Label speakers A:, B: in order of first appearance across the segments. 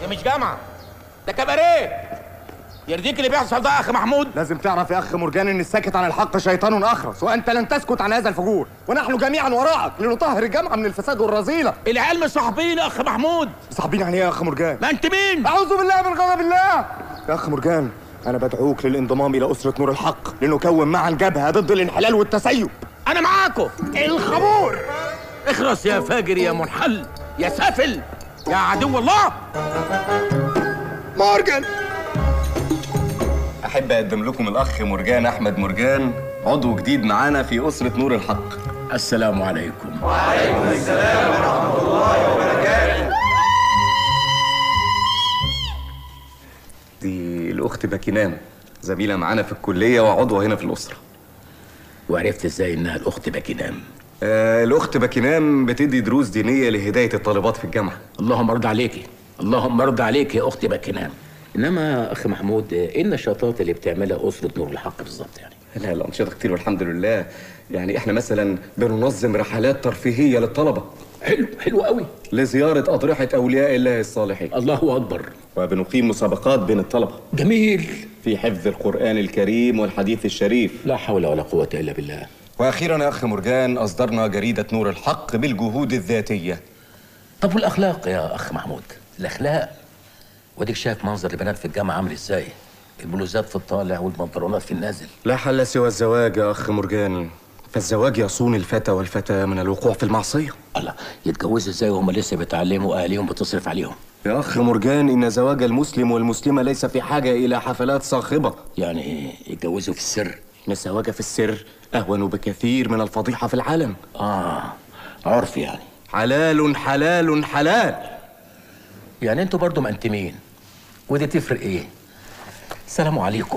A: مش جامعه ده كباريه يرضيك اللي بيحصل ده يا اخ محمود
B: لازم تعرف يا اخ مرجان ان الساكت عن الحق شيطان اخرس وانت لن تسكت عن هذا الفجور ونحن جميعا وراءك لنطهر الجامعه من الفساد والرذيله
A: العيال مش صاحبين يا اخ محمود
B: صاحبين يعني ايه يا اخ مرجان
A: ما انت مين
B: اعوذ بالله من غضب الله يا اخ مرجان انا بدعوك للانضمام الى اسره نور الحق لنكون معا جبهه ضد الانحلال والتسيب
A: انا معاكم
B: الخمور
A: اخرس يا فاجر يا منحل يا سافل يا عدو الله
B: مورجان احب اقدم لكم الاخ مرجان احمد مرجان عضو جديد معانا في اسره نور الحق
A: السلام عليكم
B: دي الاخت باكينام زميله معانا في الكليه وعضوه هنا في الاسره
A: وعرفت ازاي انها الاخت باكينام
B: آه الاخت باكينام بتدي دروس دينيه لهدايه الطالبات في الجامعه
A: اللهم ارضى عليكي اللهم ارضى عليك يا اختي باكينام انما اخ محمود ايه النشاطات اللي بتعملها اسره نور الحق بالظبط يعني
B: لا الانشطه كتير والحمد لله يعني احنا مثلا بننظم رحلات ترفيهيه للطلبه
A: حلو حلو قوي
B: لزياره اضرحه اولياء الله الصالحين
A: الله اكبر
B: وبنقيم مسابقات بين الطلبه
A: جميل
B: في حفظ القران الكريم والحديث الشريف
A: لا حول ولا قوه الا بالله
B: واخيرا يا اخ مرجان اصدرنا جريده نور الحق بالجهود الذاتيه
A: طب والاخلاق يا اخ محمود الاخلاق وديك شايف منظر البنات في الجامعه عامل ازاي البلوزات في الطالع والبنطلونات في النازل
B: لا حل سوى الزواج يا اخ مرجان فالزواج يصون الفتى والفتاه من الوقوع في المعصيه
A: الله يتجوزوا ازاي وهم لسه بيتعلموا اهاليهم بتصرف عليهم
B: يا اخ مرجان ان زواج المسلم والمسلمه ليس في حاجه الى حفلات صاخبه
A: يعني ايه يتجوزوا في السر
B: ان الزواج في السر اهون بكثير من الفضيحه في العالم
A: اه عرف يعني
B: حلال حلال حلال
A: يعني انتوا برضو مأنتمين ودي تفرق ايه السلام عليكم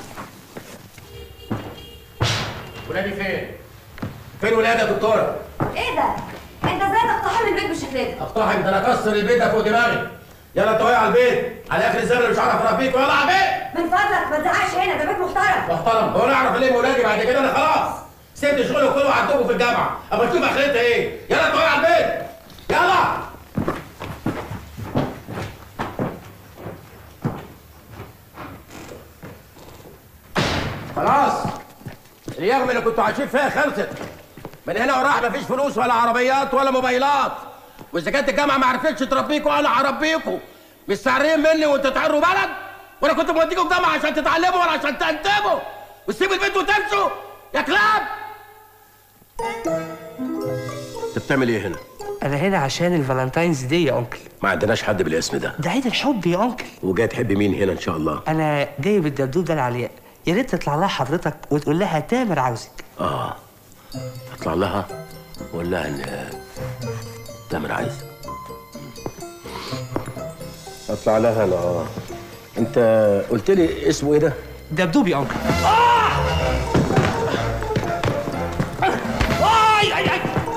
A: ولادي فين فين ولادي يا دكتوره
C: ايه ده؟ انت ازاي تقتحم البيت بالشكل ده؟
A: اقتحم ده انا اكسر البيت ده فوق دماغي يلا انت واقع على البيت على اخر الزمن مش هعرف اربيك يلا على البيت
C: من فضلك ما تزعقش هنا ده بيت محترم
A: محترم هو انا اعرف ليه ولادي بعد كده انا خلاص سبت شغلي كله وعدتكم في الجامعه اما تشوف اخرتها ايه يلا انت واقع على البيت يلا خلاص اليوم اللي كنتوا عايشين فيها خلصت من هنا وراح مفيش فلوس ولا عربيات ولا موبايلات واذا كانت الجامعه ما عرفتش تربيكوا انا هربيكوا مستعرين مني وانتوا تعروا بلد وانا كنت موديكوا الجامعه عشان تتعلموا ولا عشان تنتبهوا وتسيبوا البيت وتمشوا يا كلاب انت بتعمل ايه هنا؟
D: انا هنا عشان الفالنتاينز دي يا انكل
A: ما عندناش حد بالاسم ده
D: ده عيد الحب يا انكل
A: وجاي تحب مين هنا ان شاء الله؟
D: انا جاي بالدبدوب ده العلياء يا ريت تطلع لها حضرتك وتقول لها تامر عاوزك
A: اه اطلع لها وقول لها ان تامر عايز اطلع لها انا اه انت قلت لي اسمه ايه ده؟
D: دبدوب يا انكل
A: اي اي اي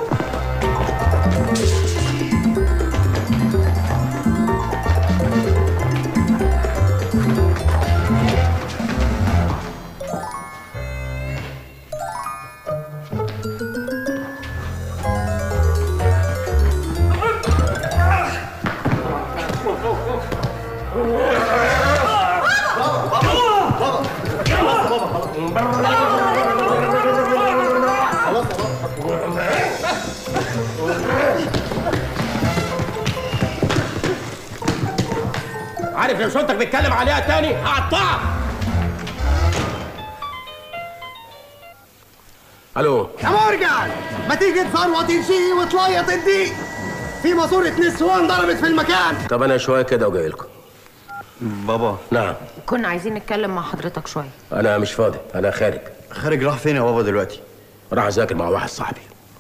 A: عارف لو صوتك بيتكلم عليها تاني هقطعك الو
E: يا مرجع ما تيجي تفروط شيء وتليط الديك في ماسورة نسوان ضربت في المكان
A: طب انا شويه كده وجاي لكم
B: بابا
A: نعم
C: كنا عايزين نتكلم مع حضرتك شويه
A: انا مش فاضي انا خارج
B: خارج راح فين يا بابا دلوقتي
A: راح اذاكر مع واحد صاحبي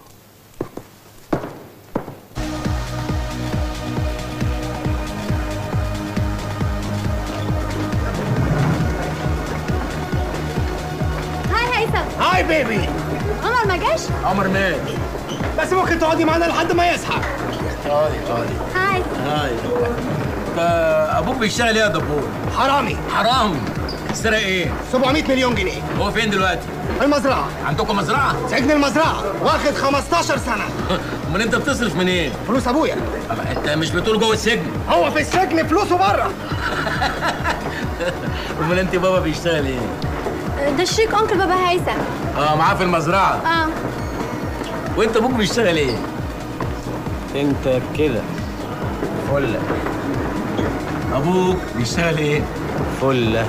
C: هاي هيثم
A: هاي بيبي
C: عمر ما جاش
A: عمر مين
E: بس ممكن تقعدي معانا لحد ما يصحى
A: هاي هاي
C: هاي
A: هاي ابوك بيشتغل ايه يا دبور
E: حرامي
A: حرام سرق ايه
E: 700 مليون جنيه
A: هو فين دلوقتي
E: المزرعة
A: عندكم مزرعه
E: سجن المزرعة واخد 15 سنة
A: امال انت بتصرف منين
E: فلوس ابويا
A: أما انت مش بتقول جوه السجن
E: هو في السجن فلوسه بره
A: امال انت بابا بيشتغل ايه
C: ده الشيك انكل بابا هيثم
A: اه معاه في المزرعه
C: اه
A: وانت ابوك بيشتغل ايه انت كده فله ابوك بيشتغل ايه فله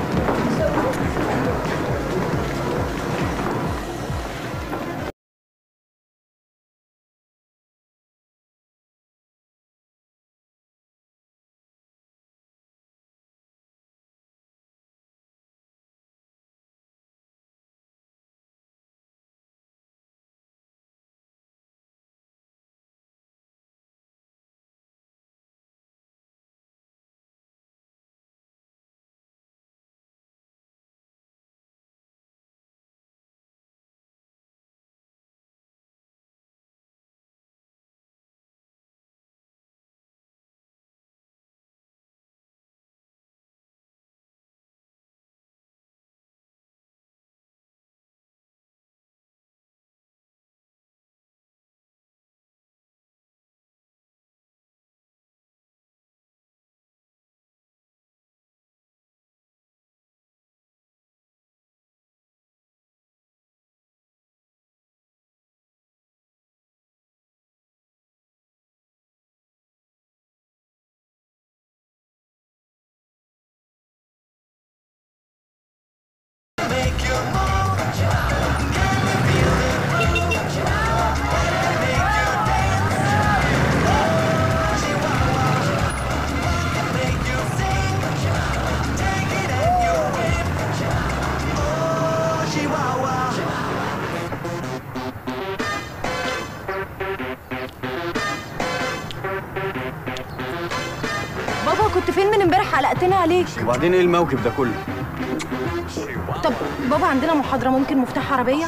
C: بابا كنت فين من امبارح قلقتنا عليك
B: وبعدين ايه الموكب ده كله
C: طب بابا عندنا محاضرة ممكن مفتاح عربية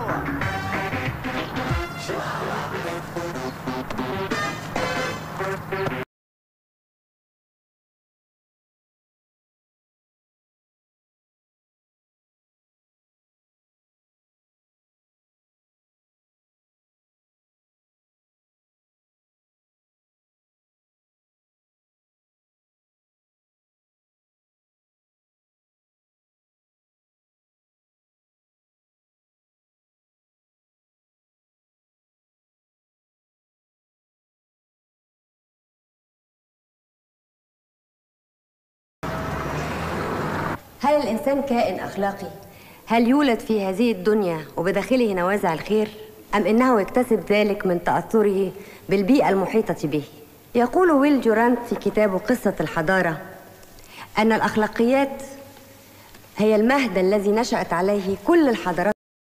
F: هل الإنسان كائن أخلاقي؟ هل يولد في هذه الدنيا وبداخله نوازع الخير؟ أم إنه يكتسب ذلك من تأثره بالبيئة المحيطة به؟ يقول ويل جورانت في كتابه قصة الحضارة أن الأخلاقيات هي المهد الذي نشأت عليه كل الحضارات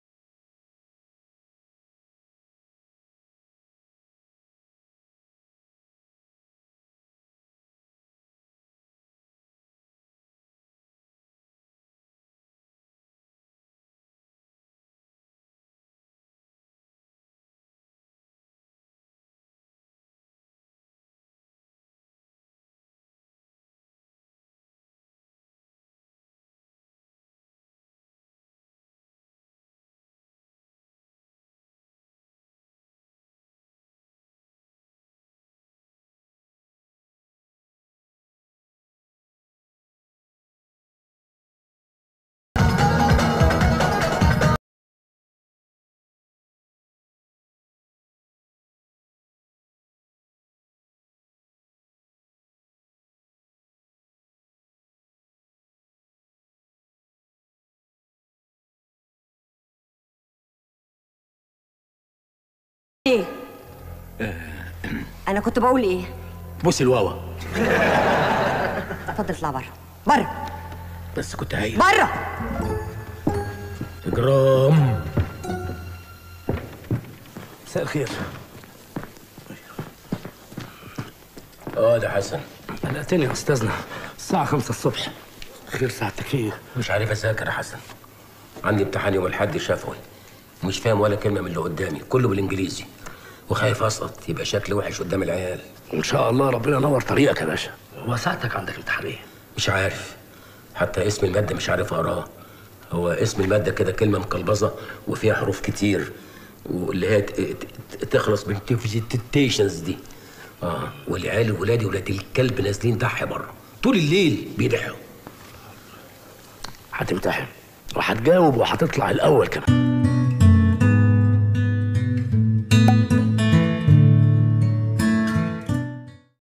F: إيه؟ أنا كنت بقول إيه؟
A: بص الواوا
F: اتفضل اطلع بره بره
A: بس كنت هايل
F: بره
A: جرام مساء الخير اه ده حسن
G: قلقتني يا استاذنا الساعة خمسة الصبح خير ساعتك ايه؟
A: مش عارف اذاكر يا حسن عندي امتحان يوم الاحد شفوي مش فاهم ولا كلمه من اللي قدامي كله بالانجليزي وخايف اسقط يبقى شكلي وحش قدام العيال
G: ان شاء الله ربنا ينور طريقك يا باشا هو ساعتك عندك امتحان ايه؟
A: مش عارف حتى اسم الماده مش عارف اقراه هو اسم المادة كده كلمة مقلبظة وفيها حروف كتير واللي هي ت- ت- تخلص من تيفيتيشنز دي اه والعيال ولادي ولاد الكلب نازلين ضحي بره طول الليل بيضحوا
G: هتمتحن وهتجاوب وهتطلع الاول كمان